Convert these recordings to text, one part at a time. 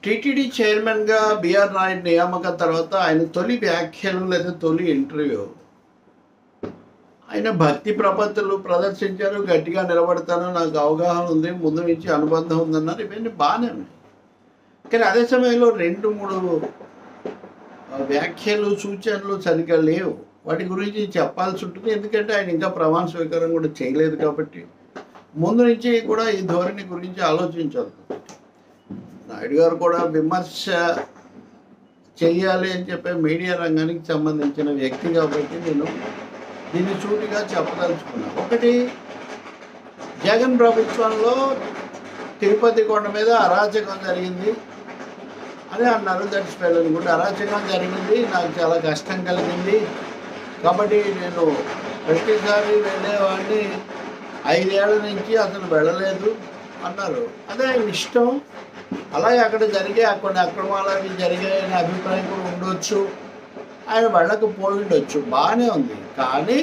TTD చైర్మన్గా BR Naidu నియామకం తర్వాత ఆయన తొలి వ్యాఖ్యలు లేదా తొలి ఇంటర్వ్యూ ఆయన భక్తి ప్రపత్తులు ప్రదర్శించారు గట్టిగా నిలబడతాను నాకు అవగాహన ఉంది ముందు నుంచి అనుబంధం ఉందన్నారు ఇవన్నీ బాగానే ఉన్నాయి కానీ అదే సమయంలో రెండు మూడు ఆ, వ్యాఖ్యలు సూచనలు సరిగ్గా లేవు వాటి గురించి చెప్పాల్సి ఉంటుంది ఎందుకంటే ఆయన ఇంకా ప్రమాణ స్వీకారం కూడా చేయలేదు కాబట్టి ముందు నుంచి కూడా ఈ ధోరణి గురించి ఆలోచించాలి నాయుడు గారు కూడా విమర్శ చెయ్యాలి అని చెప్పే మీడియా రంగానికి సంబంధించిన వ్యక్తి కాబట్టి నేను దీన్ని సూటిగా చెప్పదలుచుకున్నాను ఒకటి జగన్ ప్రభుత్వంలో తిరుపతి కొండ మీద అరాచకం జరిగింది అని అన్నారు దట్స్ ఫెయిల్ కూడా అరాచకం జరిగింది నాకు చాలా కష్టం కలిగింది కాబట్టి నేను ప్రతిసారి వెళ్ళేవాడిని ఐదేళ్ల నుంచి అసలు వెళ్ళలేదు అన్నారు అదే ఆయన ఇష్టం అలాగే అక్కడ జరిగే కొన్ని అక్రమాలు అవి జరిగాయనే అభిప్రాయం కూడా ఉండొచ్చు ఆయన వెళ్ళకపోయి ఉండొచ్చు బాగానే ఉంది కానీ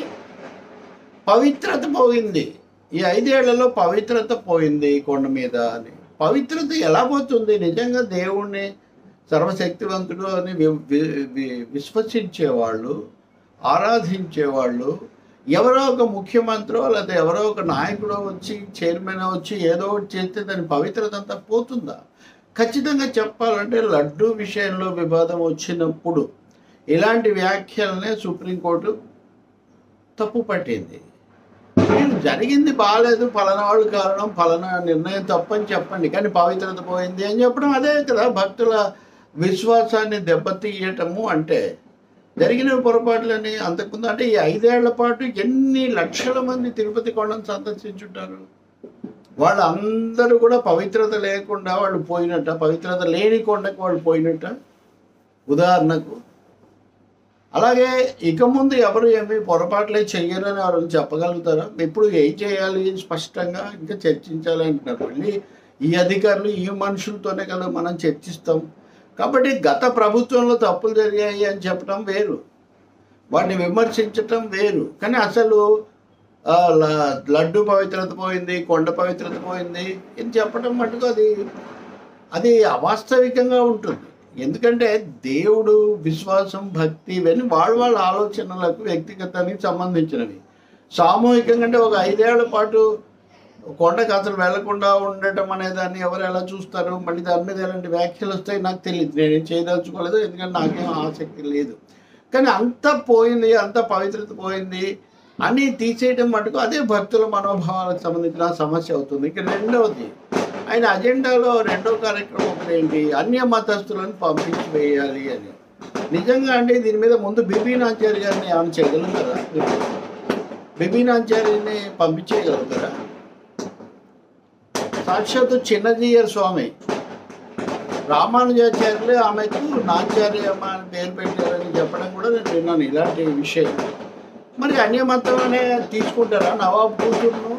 పవిత్రత పోయింది ఈ ఐదేళ్లలో పవిత్రత పోయింది కొండ మీద అని పవిత్రత ఎలా పోతుంది నిజంగా దేవుణ్ణి సర్వశక్తివంతుడు అని వి- వి- వి- విశ్వసించేవాళ్ళు ఆరాధించేవాళ్ళు ఎవరో ఒక ముఖ్యమంత్రో లేదా ఎవరో ఒక నాయకుడో వచ్చి చైర్మన్ వచ్చి ఏదో ఒకటి చేస్తే దాని పవిత్రత అంతా పోతుందా ఖచ్చితంగా చెప్పాలంటే లడ్డు విషయంలో వివాదం వచ్చినప్పుడు ఇలాంటి వ్యాఖ్యలనే సుప్రీంకోర్టు తప్పు పట్టింది మీరు జరిగింది బాగాలేదు ఫలానా వాళ్ళు కారణం ఫలానా నిర్ణయం తప్పని చెప్పండి కానీ పవిత్రత పోయింది అని చెప్పడం అదే కదా భక్తుల విశ్వాసాన్ని దెబ్బతీయటము అంటే జరిగిన పొరపాట్లని అంతకుముందు అంటే ఈ ఐదేళ్ల పాటు ఎన్ని లక్షల మంది తిరుపతి కొండను సందర్శించుంటారు వాళ్ళందరూ కూడా పవిత్రత లేకుండా వాళ్ళు పోయినట్ట పవిత్రత లేని కొండకు వాళ్ళు పోయినట్ట ఉదాహరణకు అలాగే ఇక ముందు ఎవరు ఏమి పొరపాట్లే చెయ్యరని ఎవరు చెప్పగలుగుతారా ఇప్పుడు ఏం చేయాలి స్పష్టంగా ఇంకా చర్చించాలి అంటున్నారు మళ్ళీ ఈ అధికారులు ఈ మనుషులతోనే కదా మనం చర్చిస్తాం కాబట్టి గత ప్రభుత్వంలో తప్పులు జరిగాయి అని చెప్పడం వేరు వాటిని విమర్శించటం వేరు కానీ అసలు ఆ, ల- లడ్డు పవిత్రత పోయింది కొండ పవిత్రత పోయింది అని చెప్పడం మటుకు అది అది అవాస్తవికంగా ఉంటుంది ఎందుకంటే దేవుడు విశ్వాసం భక్తి ఇవన్నీ వాళ్ళ వాళ్ళ ఆలోచనలకు వ్యక్తిగతానికి సంబంధించినవి సామూహికంగా అంటే ఒక ఐదేళ్ల పాటు కొండకు అసలు వెళ్లకుండా ఉండటం అనే దాన్ని ఎవరు ఎలా చూస్తారు మళ్ళీ దాని మీద ఎలాంటి వ్యాఖ్యలు వస్తాయి నాకు తెలియదు నేనేం చేయదలుచుకోలేదు ఎందుకంటే నాకేం ఆసక్తి లేదు కానీ అంత పోయింది అంత పవిత్రత పోయింది అని తీసేయడం మటుకు అదే భక్తుల మనోభావాలకు సంబంధించిన సమస్య అవుతుంది ఇక రెండవది ఆయన అజెండాలో రెండో కార్యక్రమం ఒకటి ఏంటి అన్య మతస్థులను పంపించి వేయాలి అని నిజంగా అంటే దీని మీద ముందు బిపిన్ ఆచార్య గారిని ఏమైనా చేయగలుగుతారా బిపిన్ ఆచార్యని పంపించేయగలుగుతారా సాక్షాత్తు చిన్నజీయర్ స్వామి రామానుజాచార్యులే ఆమెకు నాచార్యమ్మ అని పేరు పెట్టారని చెప్పడం కూడా నేను విన్నాను ఇలాంటి విషయం మరి అన్యమతం అనే తీసుకుంటారా నవాబు కూతురును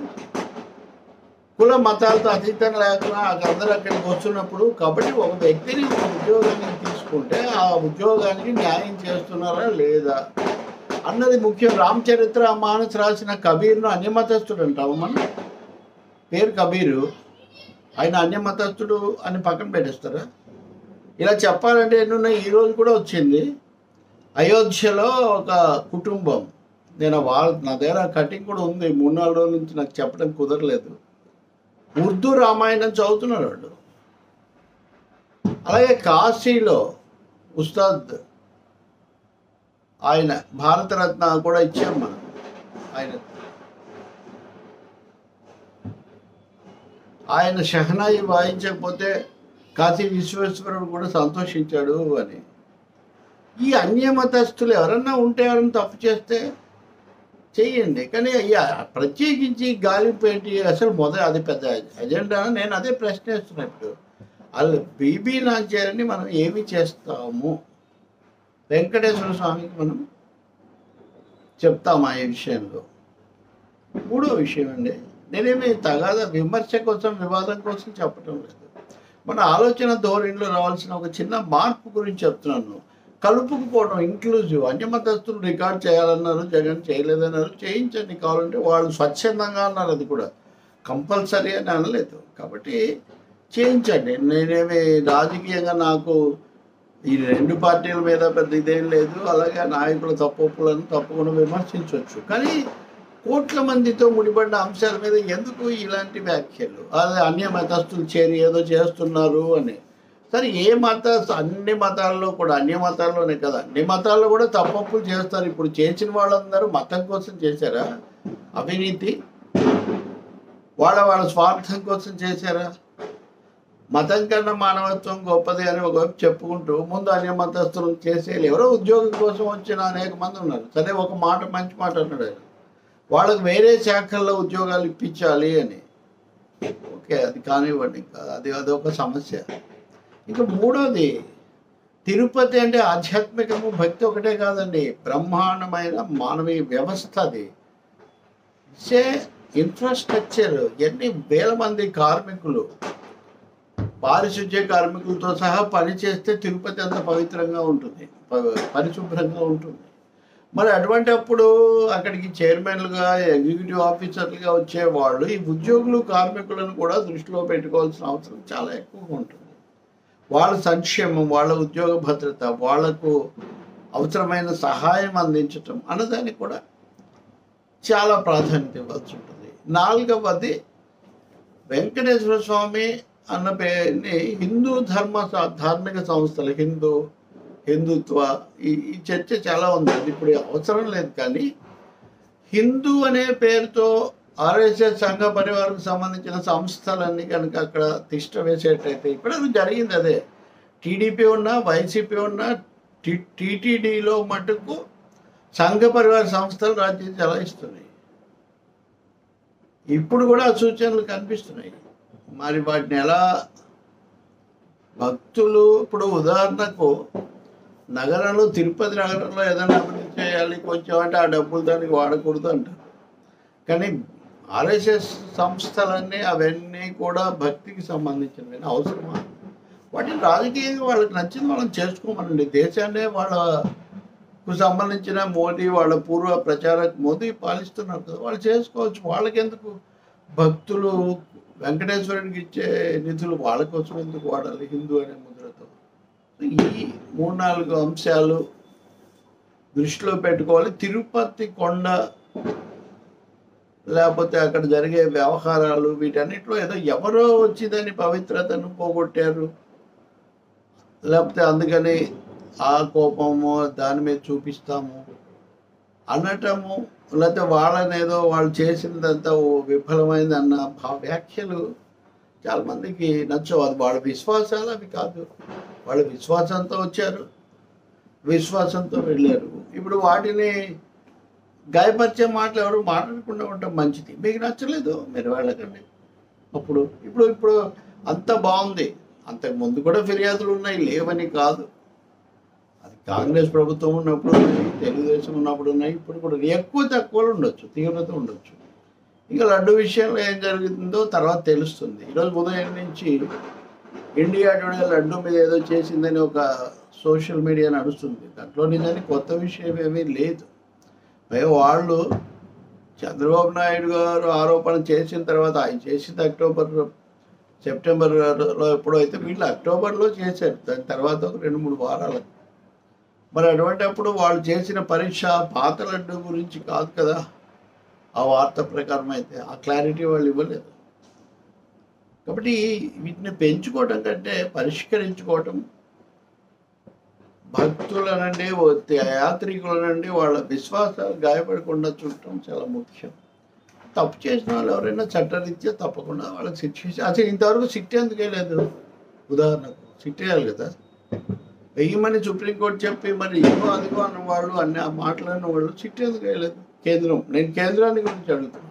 కుల మతాలతో అతీతం లేకుండా అందరూ అక్కడికి వస్తున్నప్పుడు కాబట్టి ఒక వ్యక్తిని ఒక ఉద్యోగానికి తీసుకుంటే ఆ ఉద్యోగానికి న్యాయం చేస్తున్నారా లేదా అన్నది ముఖ్యం రామచరిత్ర మానస్ రాసిన కబీర్ను అన్యమతస్థుడు అంటాము మనం పేరు కబీరు ఆయన అన్యమతస్థుడు అని పక్కన పెట్టేస్తారా ఇలా చెప్పాలంటే ఎన్నున్నాయి ఈ రోజు కూడా వచ్చింది అయోధ్యలో ఒక కుటుంబం నేను వాళ్ళ నా దగ్గర కటింగ్ కూడా ఉంది మూడు నాలుగు రోజుల నుంచి నాకు చెప్పడం కుదరలేదు ఉర్దూ రామాయణం చదువుతున్నారు వాళ్ళు అలాగే కాశీలో ఉస్తాద్ ఆయన భారతరత్న కూడా ఇచ్చాం మనం ఆయన ఆయన షహనాయి వాయించకపోతే కాశీ విశ్వేశ్వరుడు కూడా సంతోషించాడు అని ఈ అన్యమతస్థులు ఎవరన్నా ఉంటే ఎవరన్నా తప్పు చేస్తే చెయ్యండి కానీ అయ్యా ప్రత్యేకించి గాలింపు ఏంటి అసలు మొదటి అది పెద్ద ఎజెండా నేను అదే ప్రశ్నిస్తున్నా ఇప్పుడు వాళ్ళు బీబీ నాచార్యని మనం ఏమి చేస్తాము వెంకటేశ్వర స్వామికి మనం చెప్తామా ఈ విషయంలో మూడో విషయం అండి నేనేమి తగాద విమర్శ కోసం వివాదం కోసం చెప్పడం లేదు మన ఆలోచన ధోరణిలో రావాల్సిన ఒక చిన్న మార్పు గురించి చెప్తున్నాను కలుపుకుపోవడం ఇంక్లూజివ్ అన్యమతస్తులు రికార్డ్ చేయాలన్నారు జగన్ చేయలేదన్నారు చేయించండి కావాలంటే వాళ్ళు స్వచ్ఛందంగా అన్నారు అది కూడా కంపల్సరీ అని అనలేదు కాబట్టి చేయించండి నేనేమి రాజకీయంగా నాకు ఈ రెండు పార్టీల మీద పెద్ద ఇదేం లేదు అలాగే నాయకుల తప్పులను తప్పకుండా విమర్శించవచ్చు కానీ కోట్ల మందితో ముడిపడిన అంశాల మీద ఎందుకు ఇలాంటి వ్యాఖ్యలు అదే అన్య మతస్థులు చేరి ఏదో చేస్తున్నారు అని సరే ఏ మత అన్ని మతాల్లో కూడా అన్ని మతాల్లోనే కదా అన్ని మతాల్లో కూడా తప్పప్పులు చేస్తారు ఇప్పుడు చేసిన వాళ్ళందరూ మతం కోసం చేశారా అవినీతి వాళ్ళ వాళ్ళ స్వార్థం కోసం చేశారా మతం కన్నా మానవత్వం గొప్పది అని ఒకవైపు చెప్పుకుంటూ ముందు అన్య మతస్థులను చేసేయాలి ఎవరో ఉద్యోగం కోసం వచ్చిన అనేక మంది ఉన్నారు సరే ఒక మాట మంచి మాట అన్నాడు ఆయన వాళ్ళకి వేరే శాఖల్లో ఉద్యోగాలు ఇప్పించాలి అని ఓకే అది కానివ్వండి ఇంకా అది అదొక సమస్య ఇంకా మూడోది తిరుపతి అంటే ఆధ్యాత్మికము భక్తి ఒకటే కాదండి బ్రహ్మాండమైన మానవీయ వ్యవస్థ అది ఇట్సే ఇన్ఫ్రాస్ట్రక్చర్ ఎన్ని వేల మంది కార్మికులు పారిశుద్ధ్య కార్మికులతో సహా పని చేస్తే తిరుపతి అంత పవిత్రంగా ఉంటుంది ప- పరిశుభ్రంగా ఉంటుంది మరి అటువంటి అప్పుడు అక్కడికి చైర్మన్లుగా ఎగ్జిక్యూటివ్ ఆఫీసర్లుగా వచ్చే వాళ్ళు ఈ ఉద్యోగులు కార్మికులను కూడా దృష్టిలో పెట్టుకోవాల్సిన అవసరం చాలా ఎక్కువగా ఉంటుంది వాళ్ళ సంక్షేమం వాళ్ళ ఉద్యోగ భద్రత వాళ్లకు అవసరమైన సహాయం అందించటం అన్నదానికి కూడా చాలా ప్రాధాన్యత ఇవ్వాల్సి ఉంటుంది నాలుగవది వెంకటేశ్వర స్వామి అన్న పేరుని హిందూ ధర్మ స- ధార్మిక సంస్థలు హిందూ హిందుత్వ ఈ ఈ చర్చ చాలా ఉంది అది ఇప్పుడు అవసరం లేదు కానీ హిందూ అనే పేరుతో ఆర్ఎస్ఎస్ సంఘ పరివారకు సంబంధించిన సంస్థలన్నీ కనుక అక్కడ తిష్ట వేసేటైతే ఇప్పుడు జరిగింది అదే టీడీపీ ఉన్నా వైసీపీ ఉన్నా టి టీటీడీలో మటుకు సంఘ పరివార సంస్థలు రాజ్యం చలాయిస్తున్నాయి ఇప్పుడు కూడా ఆ సూచనలు కనిపిస్తున్నాయి మరి వాటిని ఎలా భక్తులు ఇప్పుడు ఉదాహరణకు నగరంలో తిరుపతి నగరంలో ఏదైనా అభివృద్ధి చేయాలి కొంచెం అంటే ఆ డబ్బులు దానికి వాడకూడదు అంటారు కానీ ఆర్ఎస్ఎస్ సంస్థలన్నీ అవన్నీ కూడా భక్తికి సంబంధించినవి అవసరమా వాటిని రాజకీయంగా వాళ్ళకి నచ్చింది వాళ్ళని చేసుకోమనండి దేశాన్నే వాళ్ళకు సంబంధించిన మోదీ వాళ్ళ పూర్వ ప్రచారక్ మోదీ పాలిస్తున్నారు కదా వాళ్ళు చేసుకోవచ్చు వాళ్ళకెందుకు భక్తులు వెంకటేశ్వరునికి ఇచ్చే నిధులు వాళ్ళ కోసం ఎందుకు వాడాలి హిందూ అనే ముద్రతో ఈ మూడు నాలుగు అంశాలు దృష్టిలో పెట్టుకోవాలి తిరుపతి కొండ లేకపోతే అక్కడ జరిగే వ్యవహారాలు వీటన్నిటిలో ఏదో ఎవరో వచ్చి దాని పవిత్రతను పోగొట్టారు లేకపోతే అందుకని ఆ కోపము దాని మీద చూపిస్తాము అనటము లేకపోతే వాళ్ళని ఏదో వాళ్ళు చేసినదంతా ఓ విఫలమైంది అన్న భా- వ్యాఖ్యలు చాలా మందికి నచ్చవు అది వాళ్ళ విశ్వాసాలు అవి కాదు వాళ్ళ విశ్వాసంతో వచ్చారు విశ్వాసంతో వెళ్ళారు ఇప్పుడు వాటిని గాయపరిచే మాటలు ఎవరు మాట్లాడకుండా ఉండటం మంచిది మీకు నచ్చలేదు మీరు వెళ్ళకండి అప్పుడు ఇప్పుడు ఇప్పుడు అంత బాగుంది అంతకు ముందు కూడా ఫిర్యాదులు ఉన్నాయి లేవని కాదు అది కాంగ్రెస్ ప్రభుత్వం ఉన్నప్పుడు ఉన్నాయి తెలుగుదేశం ఉన్నప్పుడు ఉన్నాయి ఇప్పుడు కూడా ఎక్కువ తక్కువలు ఉండొచ్చు తీవ్రత ఉండొచ్చు ఇంకా లడ్డు విషయంలో ఏం జరుగుతుందో తర్వాత తెలుస్తుంది ఈరోజు ఉదయం నుంచి ఇండియా టుడే లడ్డు మీద ఏదో చేసిందని ఒక సోషల్ మీడియా నడుస్తుంది దాంట్లో నిజానికి కొత్త విషయం ఏమీ లేదు పైగా వాళ్ళు చంద్రబాబు నాయుడు గారు ఆరోపణ చేసిన తర్వాత ఆయన చేసింది అక్టోబర్ సెప్టెంబర్లో ఎప్పుడో అయితే వీళ్ళు అక్టోబర్లో చేశారు దాని తర్వాత ఒక రెండు మూడు వారాలు మరి అటువంటిప్పుడు వాళ్ళు చేసిన పరీక్ష పాత లడ్డు గురించి కాదు కదా ఆ వార్త ప్రకారం అయితే ఆ క్లారిటీ వాళ్ళు ఇవ్వలేదు కాబట్టి వీటిని పెంచుకోవటం కంటే పరిష్కరించుకోవటం భక్తులనండి యాత్రికులనండి వాళ్ళ విశ్వాసాలు గాయపడకుండా చూడటం చాలా ముఖ్యం తప్పు చేసిన వాళ్ళు ఎవరైనా చట్టరీత్యా తప్పకుండా వాళ్ళకి శిక్ష అసలు ఇంతవరకు శిక్ష ఎందుకు లేదు ఉదాహరణకు శిక్ష వేయాలి కదా వెయ్యమని సుప్రీంకోర్టు చెప్పి మరి ఇదిగో అదిగో అన్న వాళ్ళు అన్ని ఆ మాట్లాడిన వాళ్ళు శిక్ష ఎందుకు వేయలేదు కేంద్రం నేను కేంద్రాన్ని గురించి అడుగుతున్నాను